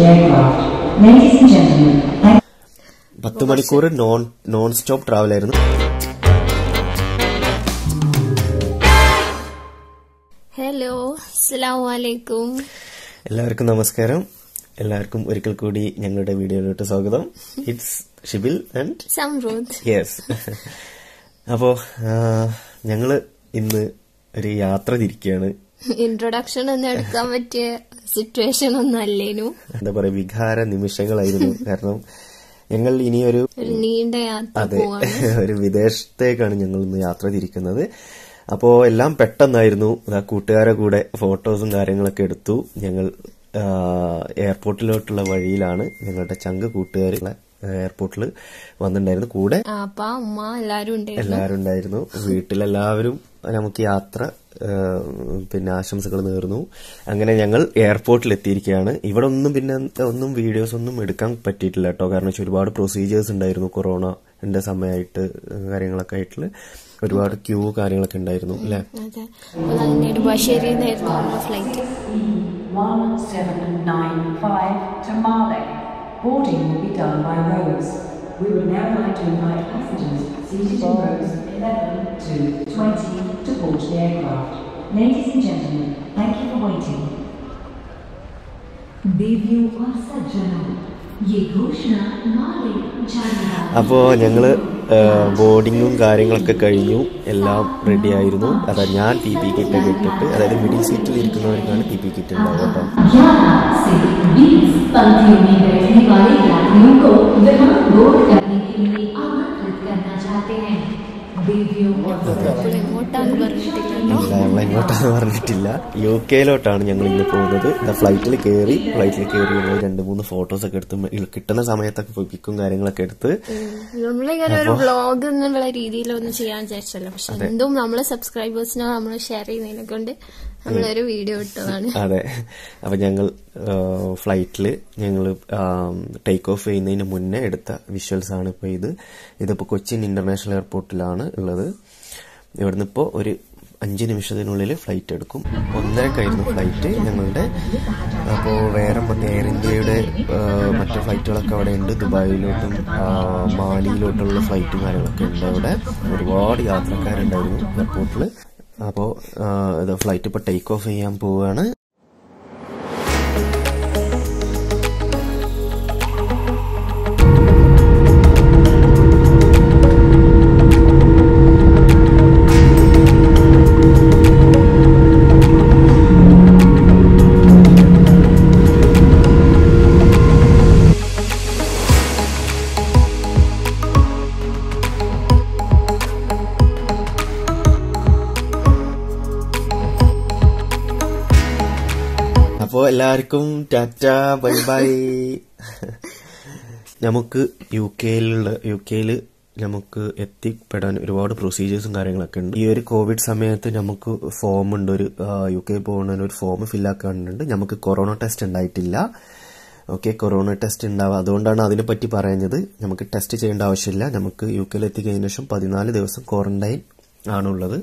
the aircraft. Ladies and gentlemen, thank പത്ത് മണിക്കൂർ non non stop travel ആയിരുന്നു hello അസ്സലാമു അലൈക്കും എല്ലാവർക്കും നമസ്കാരം എല്ലാവർക്കും ഒരിക്കൽ കൂടി ഞങ്ങളുടെ വീഡിയോയിലോട്ട് സ്വാഗതം it's Shibil and Samrood yes അപ്പോ ആ, ഞങ്ങള് ഇന്ന് ഒരു യാത്ര തിരിക്കുകയാണ് ഇൻട്രൊഡക്ഷൻ ഒന്നും എടുക്കാൻ പറ്റിയ സിറ്റുവേഷൻ ഒന്നും അല്ലേനു എന്താ പറയാ വികാര നിമിഷങ്ങളായിരുന്നു കാരണം ഞങ്ങൾ ഇനിയൊരു ഒരു നീണ്ട യാത്ര അതെ പോവാണ് ഒരു വിദേശത്തേക്കാണ് ഞങ്ങൾ ഇന്ന് യാത്ര തിരിക്കുന്നത് അപ്പോ എല്ലാം പെട്ടെന്നായിരുന്നു ആ കൂട്ടുകാരെ കൂടെ ഫോട്ടോസും കാര്യങ്ങളൊക്കെ എടുത്തു ഞങ്ങൾ ആ, എയർപോർട്ടിലോട്ടുള്ള വഴിയിലാണ് ഞങ്ങളുടെ ചങ്ക് കൂട്ടുകാരുള്ള എയർപോർട്ടിൽ വന്നിട്ടുണ്ടായിരുന്നു കൂടെ ആ, അപ്പ അമ്മ എല്ലാരും ഉണ്ടായിരുന്നു എല്ലാവരും ഉണ്ടായിരുന്നു വീട്ടിലെല്ലാവരും നമുക്ക് യാത്ര ആ, പിന്നെ ആശംസകൾ നേർന്നു അങ്ങനെ ഞങ്ങൾ എയർപോർട്ടിൽ എത്തിയിരിക്കുകയാണ് ഇവിടെ ഒന്നും പിന്നെ ഒന്നും വീഡിയോസ് ഒന്നും എടുക്കാൻ പറ്റിയിട്ടില്ല കേട്ടോ കാരണം വെച്ചാൽ ഒരുപാട് പ്രൊസീജിയേഴ്സ് ഉണ്ടായിരുന്നു കൊറോണന്റെ സമയമായിട്ട് കാര്യങ്ങളൊക്കെ ആയിട്ടുള്ള ഒരുപാട് ക്യൂ കാര്യങ്ങളൊക്കെ ഉണ്ടായിരുന്നു അല്ലെ അതെ അപ്പോൾ അതിന്റെ നെടുമ്പാശ്ശേരിന്നായിരുന്നു നമ്മുടെ flight 1795 to Male. Boarding will be done by rows. We would now like to invite passengers seated in rows 11 to 20 to board the aircraft. Ladies and gentlemen, thank you for waiting. देवियों और सज्जनों ये घोषणा माले जाना അപ്പോ ഞങ്ങള് ബോർഡിങ്ങും കാര്യങ്ങളൊക്കെ കഴിഞ്ഞു എല്ലാം റെഡി ആയിരുന്നു അതാ ഞാൻ പി പി കിറ്റ് ഒക്കെ ഇട്ടിട്ട് അതായത് മിഡിൽ സീറ്റിൽ ഇരിക്കുന്നവർക്കാണ് പി പി കിറ്റ് ഉണ്ടാവുക കേട്ടോ ग्यारह से बीस पंक्तियों में बैठने वाले यात्रियों को विमान बोर्ड करने के लिए आमंत्रित करना चाहते हैं देवियों और അപ്പോൾ എങ്ങോട്ടാന്ന് പറഞ്ഞിട്ടില്ലല്ലോ ഇല്ല ഞങ്ങൾ എങ്ങോട്ടാന്ന് പറഞ്ഞിട്ടില്ല യു കെയിലോട്ടാണ് ഞങ്ങൾ ഇന്ന് പോകുന്നത് ഫ്ലൈറ്റിൽ കയറി ഫ്ലൈറ്റിൽ കയറി ഞങ്ങൾ രണ്ട് മൂന്ന് ഫോട്ടോസ് ഒക്കെ എടുത്ത് മ- കിട്ടുന്ന സമയത്തൊക്കെ പിക്കും കാര്യങ്ങളൊക്കെ എടുത്ത് നമ്മളിങ്ങനെ ഒരു വ്ളോഗ് എന്നുള്ള രീതിയിലൊന്നും ചെയ്യാൻ വിചാരിച്ചല്ലോ പക്ഷെ എന്തും നമ്മളെ സബ്സ്ക്രൈബേഴ്സിനോ നമ്മൾ ഷെയർ ചെയ്യുന്നതിനെ കൊണ്ട് നമ്മളൊരു വീഡിയോ ഇട്ടതാണ് അതെ അപ്പൊ ഞങ്ങൾ ഫ്ലൈറ്റിൽ ഞങ്ങൾ ടേക്ക് ഓഫ് ചെയ്യുന്നതിന് മുന്നേ എടുത്ത വിഷ്വൽസ് ആണ് ഇപ്പൊ ഇത് ഇതിപ്പോ കൊച്ചിൻ ഇന്റർനാഷണൽ എയർപോർട്ടിലാണ് ഉള്ളത് ഇവിടുന്ന് ഇപ്പോൾ ഒരു അഞ്ച് നിമിഷത്തിനുള്ളിൽ ഫ്ലൈറ്റ് എടുക്കും ഒന്നരക്കായിരുന്നു ഫ്ലൈറ്റ് ഞങ്ങളുടെ അപ്പോൾ വേറെ മറ്റേ എയർ ഇന്ത്യയുടെ ആ, മറ്റു ഫ്ലൈറ്റുകളൊക്കെ അവിടെ ഉണ്ട് ദുബായിലോട്ടും ആ, മാലിയിലോട്ടുള്ള ഫ്ലൈറ്റും കാര്യങ്ങളൊക്കെ ഉണ്ട് അവിടെ ഒരുപാട് യാത്രക്കാരുണ്ടായിരുന്നു എയർപോർട്ടിൽ അപ്പോൾ ഇത് ഫ്ലൈറ്റ് ഇപ്പോൾ ടേക്ക് ഓഫ് ചെയ്യാൻ പോവുകയാണ് അപ്പോ എല്ലാവർക്കും ടാറ്റ ബൈ ബൈ നമുക്ക് യു കെയിലുള്ള യു കെയില് നമുക്ക് എത്തിപ്പെടാൻ ഒരുപാട് പ്രൊസീജിയേഴ്സും കാര്യങ്ങളൊക്കെ ഉണ്ട് ഈ ഒരു കോവിഡ് സമയത്ത് നമുക്ക് ഫോം ഉണ്ട് ഒരു യു കെ പോകുന്നതിന് ഒരു ഫോം ഫില്ലാക്കാനുണ്ട് നമുക്ക് കൊറോണ ടെസ്റ്റ് ഉണ്ടായിട്ടില്ല ഓക്കെ കൊറോണ ടെസ്റ്റ് ഉണ്ടാവുക അതുകൊണ്ടാണ് അതിനെ പറ്റി പറയുന്നത് നമുക്ക് ടെസ്റ്റ് ചെയ്യേണ്ട ആവശ്യമില്ല നമുക്ക് യു കെയിൽ എത്തിക്കഴിഞ്ഞ ശേഷം പതിനാല് ദിവസം ക്വാറന്റൈൻ ആണുള്ളത്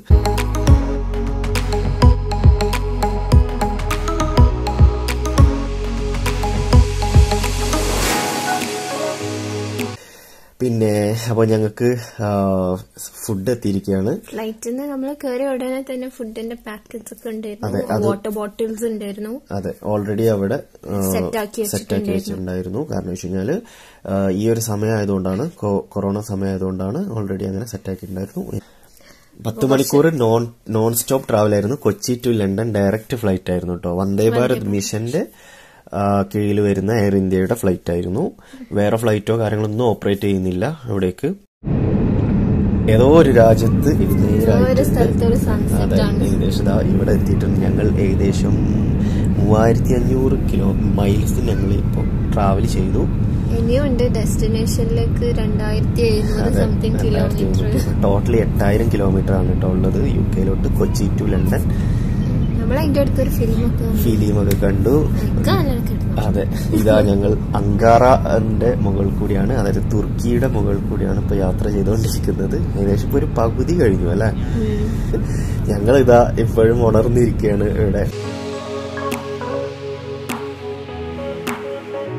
പിന്നെ അപ്പോൾ ഞങ്ങൾക്ക് ഫുഡ് എത്തിയിരിക്കുകയാണ് ഫ്ലൈറ്റിൽ നിന്ന് നമ്മൾ കയറിയ ഉടനെ തന്നെ ഫുഡിന്റെ പാക്കറ്റ്സ് ഒക്കെ അതെ, ഉണ്ടായിരുന്നു അത് വാട്ടർ ബോട്ടിൽസ് ഉണ്ടായിരുന്നു അതെ ഓൾറെഡി അവിടെ Set ആക്കി സെറ്റ് ആക്കി വെച്ചിട്ടുണ്ടായിരുന്നു കാരണം വെച്ച് കഴിഞ്ഞാല് ആ, ഈ ഒരു സമയമായതുകൊണ്ടാണ് കൊ- കൊറോണ സമയമായതുകൊണ്ടാണ് ഓൾറെഡി അങ്ങനെ സെറ്റ് ആക്കിയിട്ടുണ്ടായിരുന്നു പത്ത് മണിക്കൂർ നോൺ നോൺ സ്റ്റോപ്പ് ട്രാവൽ ആയിരുന്നു Kochi to London direct flight ആയിരുന്നു കേട്ടോ വന്ദേ ഭാരത് മിഷന്റെ കീഴിൽ വരുന്ന എയർ ഇന്ത്യയുടെ ഫ്ലൈറ്റ് ആയിരുന്നു വേറെ ഫ്ലൈറ്റോ കാര്യങ്ങളൊന്നും ഓപ്പറേറ്റ് ചെയ്യുന്നില്ല അവിടേക്ക് ഏതോ ഒരു രാജ്യത്ത് ഇത് ഒരു നേരായിട്ടുണ്ട് സ്ഥലത്ത് ഒരു അതെ സൺസെറ്റ് ആണ് ഏകദേശം ദാ ഇവിടെ എത്തിയിട്ടുണ്ട് ഞങ്ങൾ ഏകദേശം മൂവായിരത്തി അഞ്ഞൂറ് കിലോ മൈൽസ് ഞങ്ങൾ ഇപ്പോൾ ട്രാവൽ ചെയ്തു ഇനിയും ഉണ്ട് ഡെസ്റ്റിനേഷനിലേക്ക് രണ്ടായിരത്തി എഴുന്നൂറ് സംതിങ് കിലോമീറ്റർ ടോട്ടലി എട്ടായിരം കിലോമീറ്റർ ആണ് കേട്ടോ ഉള്ളത് യു കെയിലോട്ട് കൊച്ചി ടു ലണ്ടൻ നമ്മൾ അതിന്റെ അടുത്ത് ഒരു ഫിലിം ഒക്കെ ഫിലിമൊക്കെ കണ്ടു എനിക്ക് നല്ല കിട്ടുന്നു അതെ ഇതാ ഞങ്ങൾ അങ്കാറന്റെ മുകളിൽ കൂടിയാണ് അതായത് തുർക്കിയുടെ മുകളിൽ കൂടിയാണ് ഇപ്പൊ യാത്ര ചെയ്തുകൊണ്ടിരിക്കുന്നത് ഏകദേശം ഇപ്പൊ ഒരു പകുതി കഴിഞ്ഞു അല്ലെ ഞങ്ങൾ ഇതാ ഇപ്പോഴും ഉണർന്നിരിക്കുകയാണ് ഇവിടെ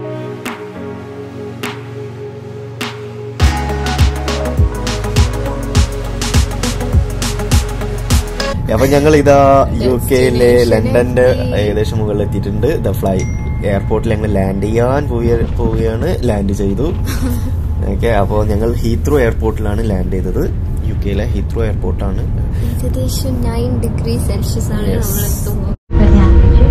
അപ്പൊ ഞങ്ങൾ ഇതാ യു കെയിലെ ലണ്ടന്റെ ഏകദേശം മുകളിൽ എത്തിയിട്ടുണ്ട് ദ ഫ്ലൈ എയർപോർട്ടിൽ ഞങ്ങൾ ലാൻഡ് ചെയ്യാൻ പോയ- പോവുകയാണ് ലാൻഡ് ചെയ്തു ഓക്കെ അപ്പോൾ ഞങ്ങൾ ഹീത്രോ എയർപോർട്ടിലാണ് ലാൻഡ് ചെയ്തത് യു കെയിലെ ഹീത്രോ എയർപോർട്ടാണ് ഏകദേശം നയൻ ഡിഗ്രി സെൽഷ്യസ് ആണ് Yes. നമ്മൾ എത്തുമ്പോൾ पर ध्यान दीजिए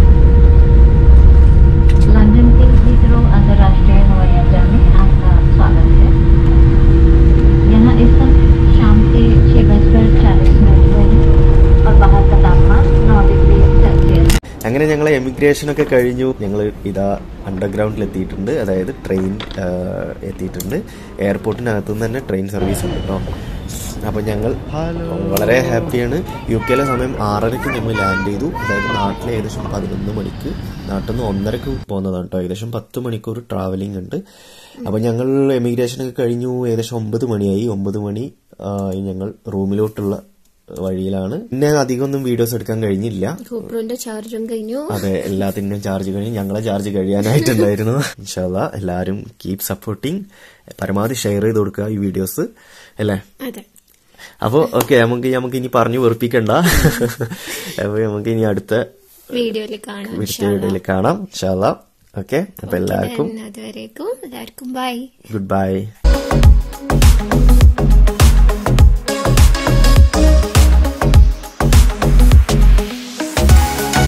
लंदन के हीथ्रो अंतर्राष्ट्रीय हवाई अड्डा में आपका स्वागत है यहाँ इस वक्त शाम के छह बजकर चालीस मिनट हुए हैं और बाहर का तापमान नौ डिग्री सेल्सियस അങ്ങനെ ഞങ്ങൾ എമിഗ്രേഷൻ ഒക്കെ കഴിഞ്ഞു ഞങ്ങൾ ഇതാ അണ്ടർഗ്രൗണ്ടിൽ എത്തിയിട്ടുണ്ട് അതായത് ട്രെയിൻ എത്തിയിട്ടുണ്ട് എയർപോർട്ടിനകത്തു നിന്ന് തന്നെ ട്രെയിൻ സർവീസ് ഉണ്ട് കേട്ടോ അപ്പോൾ ഞങ്ങൾ വളരെ ഹാപ്പിയാണ് യു കെയിലെ സമയം ആറരയ്ക്ക് ഞങ്ങൾ ലാൻഡ് ചെയ്തു അതായത് നാട്ടിലെ ഏകദേശം പതിനൊന്ന് മണിക്ക് നാട്ടിൽ നിന്ന് ഒന്നരക്ക് പോകുന്നതാണ് കേട്ടോ ഏകദേശം പത്ത് മണിക്കൂർ ട്രാവലിംഗ് ഉണ്ട് അപ്പോൾ ഞങ്ങൾ എമിഗ്രേഷൻ ഒക്കെ കഴിഞ്ഞു ഏകദേശം ഒമ്പത് മണിയായി ഒമ്പത് മണി ആ, ഞങ്ങൾ റൂമിലോട്ടുള്ള വഴിയിലാണ് പിന്നെ അധികം ഒന്നും വീഡിയോസ് എടുക്കാൻ കഴിഞ്ഞില്ല ഗോപ്രോന്റെ ചാർജും കഴിഞ്ഞു അതെ എല്ലാത്തിന്റെയും ചാർജ് കഴിഞ്ഞ് ഞങ്ങളെ ചാർജ് കഴിയാനായിട്ടുണ്ടായിരുന്നു ഇൻഷാല്ല എല്ലാവരും കീപ് സപ്പോർട്ടിങ് പരമാവധി ഷെയർ ചെയ്ത് കൊടുക്കുക ഈ വീഡിയോസ് അല്ലേ അതെ അപ്പോൾ ഓക്കെ നമുക്ക് നമുക്ക് ഇനി പറഞ്ഞു വെറുപ്പിക്കണ്ട അപ്പൊ നമുക്ക് ഇനി അടുത്ത വീഡിയോയിൽ കാണാം വീഡിയോയിൽ കാണാം ഇൻഷാല്ല ഓക്കെ അപ്പൊ എല്ലാവർക്കും അതുവരേക്കും എല്ലാവർക്കും ബൈ ഗുഡ് ബൈ